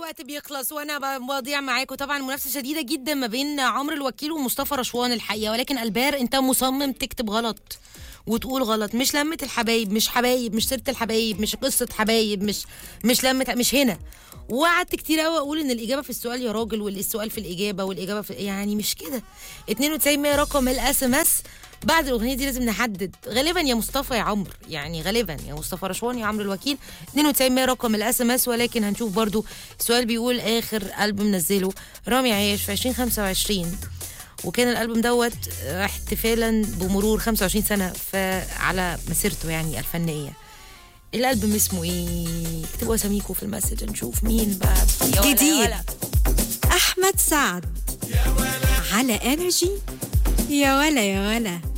الوقت بيخلص وانا بضيع معاكم طبعا منافسه شديده جدا ما بين عمرو الوكيل ومصطفى رشوان الحقيقه ولكن البار انت مصمم تكتب غلط وتقول غلط مش لمة الحبايب مش حبايب مش سيرة الحبايب مش قصة حبايب مش مش لمة مش هنا وقعدت كتير قوي اقول ان الاجابه في السؤال يا راجل والسؤال في الاجابه والاجابه في يعني مش كده 92 100 رقم الاس ام اس بعد الاغنيه دي لازم نحدد غالبا يا مصطفى يا عمرو يعني غالبا يا مصطفى رشوان يا عمرو الوكيل 92 100 رقم الاس ام اس ولكن هنشوف برضو السؤال بيقول اخر البوم نزله رامي عياش في 2025 وكان الالبوم دوت احتفالا بمرور 25 سنه ف- على مسيرته يعني الفنيه الالبوم اسمه ايه اكتبوا اساميكم في المسج نشوف مين بقى يا ولا يا جديد. ولا. أحمد سعد على انرجي يا ولا يا ولا